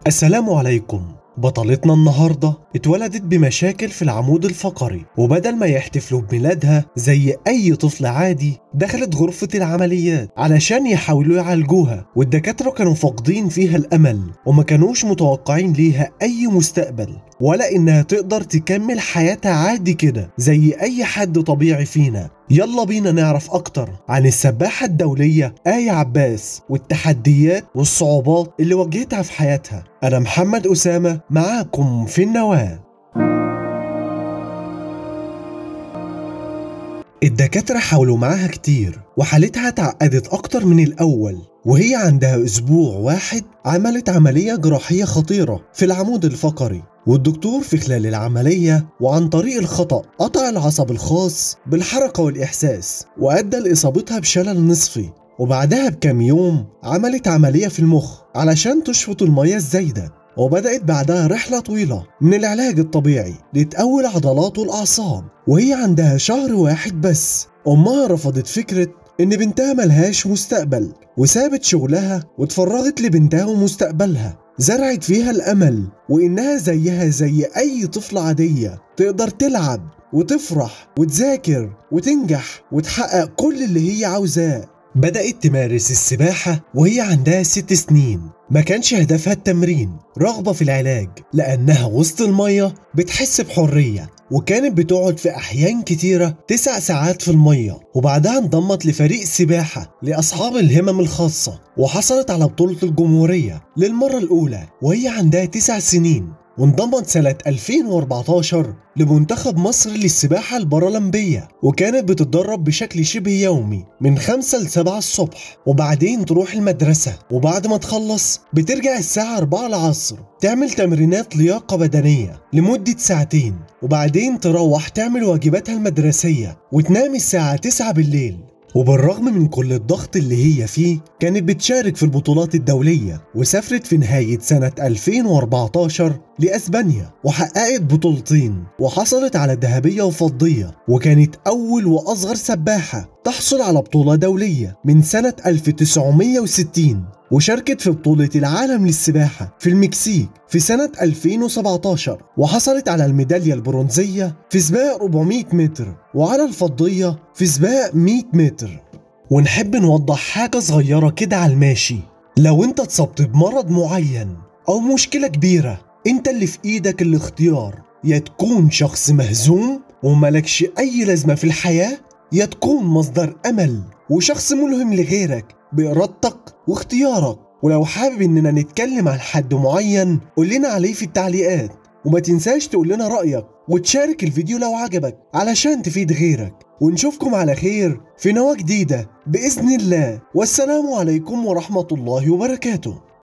السلام عليكم بطلتنا النهاردة اتولدت بمشاكل في العمود الفقري وبدل ما يحتفلوا بميلادها زي أي طفل عادي دخلت غرفة العمليات علشان يحاولوا يعالجوها والدكاترة كانوا فاقدين فيها الأمل وما كانوش متوقعين ليها أي مستقبل ولا إنها تقدر تكمل حياتها عادي كده زي أي حد طبيعي فينا يلا بينا نعرف أكتر عن السباحة الدولية آية عباس والتحديات والصعوبات اللي واجهتها في حياتها أنا محمد أسامة معاكم في النواة الدكاترة حاولوا معاها كتير وحالتها اتعقدت أكتر من الأول وهي عندها أسبوع واحد عملت عملية جراحية خطيرة في العمود الفقري والدكتور في خلال العملية وعن طريق الخطأ قطع العصب الخاص بالحركة والإحساس وأدى لإصابتها بشلل نصفي وبعدها بكام يوم عملت عملية في المخ علشان تشفط المياه الزايدة وبدأت بعدها رحلة طويلة من العلاج الطبيعي لتقوي العضلات والأعصاب وهي عندها شهر واحد بس أمها رفضت فكرة إن بنتها ملهاش مستقبل وسابت شغلها واتفرغت لبنتها ومستقبلها زرعت فيها الأمل وإنها زيها زي أي طفلة عادية تقدر تلعب وتفرح وتذاكر وتنجح وتحقق كل اللي هي عاوزاه بدأت تمارس السباحة وهي عندها ست سنين ما كانش هدفها التمرين رغبة في العلاج لأنها وسط المية بتحس بحرية وكانت بتقعد في أحيان كتيرة تسع ساعات في المية وبعدها انضمت لفريق سباحة لأصحاب الهمم الخاصة وحصلت على بطولة الجمهورية للمرة الأولى وهي عندها تسع سنين وانضمت سنة 2014 لمنتخب مصر للسباحة البارالمبية وكانت بتتدرب بشكل شبه يومي من 5 ل 7 الصبح وبعدين تروح المدرسة وبعد ما تخلص بترجع الساعة 4 العصر تعمل تمرينات لياقة بدنية لمدة ساعتين وبعدين تروح تعمل واجباتها المدرسية وتنام الساعة 9 بالليل وبالرغم من كل الضغط اللي هي فيه كانت بتشارك في البطولات الدولية وسافرت في نهاية سنة 2014 لأسبانيا وحققت بطولتين وحصلت على ذهبية وفضية وكانت أول وأصغر سباحة تحصل على بطولة دولية من سنة 1960 وشاركت في بطولة العالم للسباحة في المكسيك في سنة 2017 وحصلت على الميدالية البرونزية في سباق 400 متر وعلى الفضية في سباق 100 متر ونحب نوضح حاجة صغيرة كده على الماشي لو انت اتصبت بمرض معين أو مشكلة كبيرة انت اللي في ايدك الاختيار يا تكون شخص مهزوم وملكش أي لازمة في الحياة يا تكون مصدر أمل وشخص ملهم لغيرك بإرادتك واختيارك ولو حابب إننا نتكلم عن حد معين قول لنا عليه في التعليقات وما تنساش تقول لنا رأيك وتشارك الفيديو لو عجبك علشان تفيد غيرك ونشوفكم على خير في نواة جديدة بإذن الله والسلام عليكم ورحمة الله وبركاته